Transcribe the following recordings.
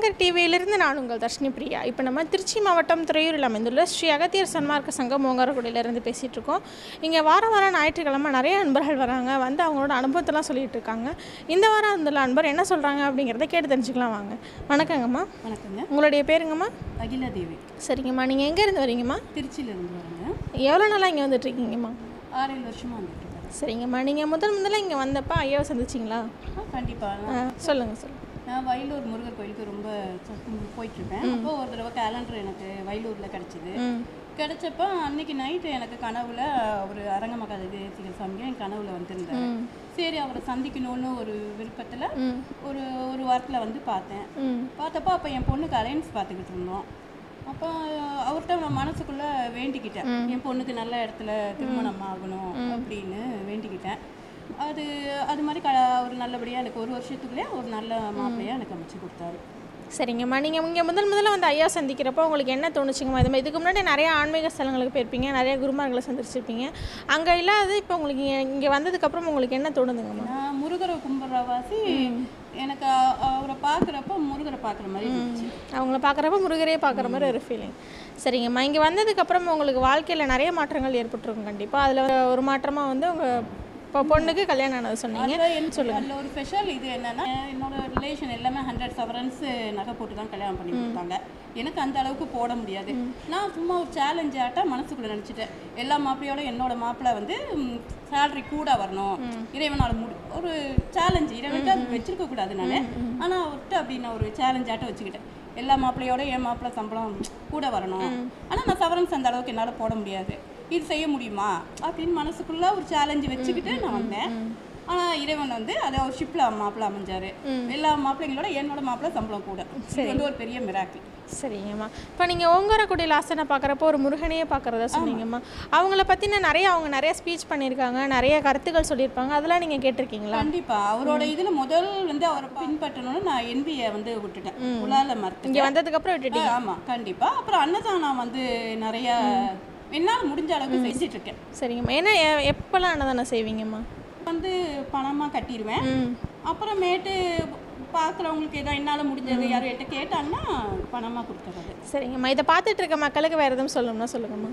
அரங்கர் டிவியிலிருந்து நான் உங்கள் தர்ஷினி பிரியா இப்போ நம்ம திருச்சி மாவட்டம் துறையூரில் அமைந்துள்ள ஸ்ரீ அகத்தியர் சன்மார்க்க சங்கம் ஓங்காரக்குடியிலேருந்து பேசிகிட்டு இருக்கோம் இங்கே வாரம் வாரம் ஞாயிற்றுக்கிழமை நிறைய நண்பர்கள் வராங்க வந்து அவங்களோட அனுபவத்தெல்லாம் சொல்லிட்டு இருக்காங்க இந்த வாரம் அந்த நண்பர் என்ன சொல்கிறாங்க அப்படிங்கிறத கேட்டு தெரிஞ்சுக்கலாம் வாங்க வணக்கங்கம்மா வணக்கங்க உங்களுடைய பேருங்கம்மா அகிலா தேவி சரிங்கம்மா நீங்கள் எங்கேருந்து வரீங்கம்மா திருச்சியிலேருந்து வரேங்க எவ்வளோ நாளாக இங்கே வந்துட்டு இருக்கீங்கம்மா ஆறு ஏழு வருஷமாக வந்துட்டு இருக்கேன் சரிங்கம்மா நீங்கள் முதல் முதல்ல இங்கே வந்தப்போ ஐயாவை சந்திச்சிங்களா ஆ கண்டிப்பாக ஆ சொல்லுங்கள் சொல்லுங்கள் நான் வயலூர் முருகர் கோயிலுக்கு ரொம்ப போயிட்டுருப்பேன் அப்போ ஒரு தடவை கேலண்டர் எனக்கு வயலூரில் கிடச்சிது ம் கிடைச்சப்ப அன்னைக்கு நைட்டு எனக்கு கனவுல ஒரு அரங்க மகாதேசிக சாமிங்க என் கனவுல வந்திருந்தாரு சரி அவரை சந்திக்கணும்னு ஒரு விருப்பத்தில் ம் ஒரு ஒரு வாரத்தில் வந்து பார்த்தேன் ம் பார்த்தப்போ அப்போ என் பொண்ணுக்கு அலைன்ஸ் பார்த்துக்கிட்டு இருந்தோம் அப்போ அவர்கிட்ட நான் மனசுக்குள்ளே வேண்டிக்கிட்டேன் என் பொண்ணுக்கு நல்ல இடத்துல திருமணம் ஆகணும் அப்படின்னு வேண்டிக்கிட்டேன் அது அது மாதிரி க ஒரு நல்லபடியாக எனக்கு ஒரு வருஷத்துக்குள்ளே ஒரு நல்ல மாப்பிள்ளையாக எனக்கு அமைச்சு கொடுத்தாரு சரிங்கம்மா நீங்கள் இங்கே முதல் முதல்ல வந்து ஐயா சந்திக்கிறப்போ உங்களுக்கு என்ன தோணுச்சுங்கம்மா இது மாதிரி இதுக்கு முன்னாடி நிறைய ஆன்மீக ஸ்தலங்களுக்கு போயிருப்பீங்க நிறைய குருமார்களை சந்திச்சிருப்பீங்க அங்கே இல்லாதது இப்போ உங்களுக்கு இங்கே இங்கே வந்ததுக்கப்புறம் உங்களுக்கு என்ன தோணுதுங்கம்மா நான் முருகரை கும்பிட்றவாசி எனக்கு அ- அவரை பார்க்குறப்ப முருகரை பார்க்குற மாதிரி இருந்துச்சு அவங்கள பார்க்குறப்ப முருகரே பார்க்குற மாதிரி ஒரு ஃபீலிங் சரிங்கம்மா இங்கே வந்ததுக்கப்புறம் உங்களுக்கு வாழ்க்கையில் நிறைய மாற்றங்கள் ஏற்பட்டிருக்கும் கண்டிப்பாக அதில் ஒரு மாற்றமாக வந்து உங்கள் இப்போ பொண்ணுக்கு கல்யாணம் ஆனது சொன்னீங்க அதில் என்ன அதில் ஒரு ஸ்பெஷல் இது என்னன்னா என்னோட ரிலேஷன் எல்லாமே ஹண்ட்ரட் செவரன்ஸ் நகை போட்டு தான் கல்யாணம் பண்ணி கொடுத்தாங்க எனக்கு அந்த அளவுக்கு போட முடியாது நான் சும்மா ஒரு சேலஞ்ச் ஆட்டா மனசுக்குள்ள நினச்சிட்டேன் எல்லா மாப்பிள்ளையோட என்னோட மாப்பிள்ளை வந்து சேலரி கூட வரணும் இறைவனால முடி ஒரு சேலஞ்ச் இறைவனுக்கு அது வச்சிருக்க கூடாது நான் ஆனால் அவர்கிட்ட அப்படி நான் ஒரு சேலஞ்ச் ஆட்ட வச்சுக்கிட்டேன் எல்லா மாப்பிள்ளையோட என் மாப்பிள்ளை சம்பளம் கூட வரணும் ஆனால் நான் செவரன்ஸ் அந்த அளவுக்கு என்னால் போட முடியாது இது செய்ய முடியுமா அப்படின்னு மனசுக்குள்ள ஒரு சேலஞ்சு வச்சுக்கிட்டு நான் வந்தேன் ஆனால் இறைவன் வந்து அதை ஒரு ஷிப்பில் மாப்பிள்ளை அமைஞ்சாரு எல்லா மாப்பிள்ளைங்களோட என்னோட மாப்பிள்ளை சம்பளம் கூட இது வந்து ஒரு பெரிய மிராக்கி சரிங்கம்மா இப்போ நீங்கள் ஓங்காரக்குடி லாசனை பார்க்குறப்போ ஒரு முருகனையே பார்க்குறதா சொன்னீங்கம்மா அவங்கள பற்றின நிறைய அவங்க நிறைய ஸ்பீச் பண்ணியிருக்காங்க நிறைய கருத்துக்கள் சொல்லியிருப்பாங்க அதெல்லாம் நீங்கள் கேட்டிருக்கீங்களா கண்டிப்பா அவரோட இதுல முதல் வந்து அவரை பின்பற்றணும்னு நான் என்பியை வந்து விட்டுட்டேன் உலால மறுத்து இங்கே வந்ததுக்கப்புறம் விட்டுட்டீங்க ஆமா கண்டிப்பா அப்புறம் அன்னதானம் வந்து நிறைய என்னால் முடிஞ்ச அளவுக்கு செஞ்சுட்டு இருக்கேன் சரிங்கம்மா ஏன்னா எ- எப்போல்லாம் அன்னதானம் செய்வீங்கம்மா வந்து பணமா கட்டிடுவேன் ம் அப்புறமேட்டு பார்க்குறவங்களுக்கு ஏதோ என்னால் முடிஞ்சது யாரும் என்கிட்ட கேட்டாங்கன்னா பணமாக கொடுத்துறது சரிங்கம்மா இதை பார்த்துட்டு இருக்க மக்களுக்கு வேறு எதுவும் சொல்லணும்னா சொல்லுங்கம்மா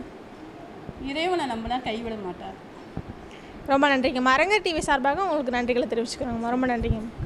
இறைவனை நம்பினா கைவிட மாட்டார் ரொம்ப நன்றிங்கம்மா அரங்க டிவி சார்பாக உங்களுக்கு நன்றிகளை தெரிவிச்சுக்கிறோங்கம்மா ரொம்ப நன்றிங்கம்மா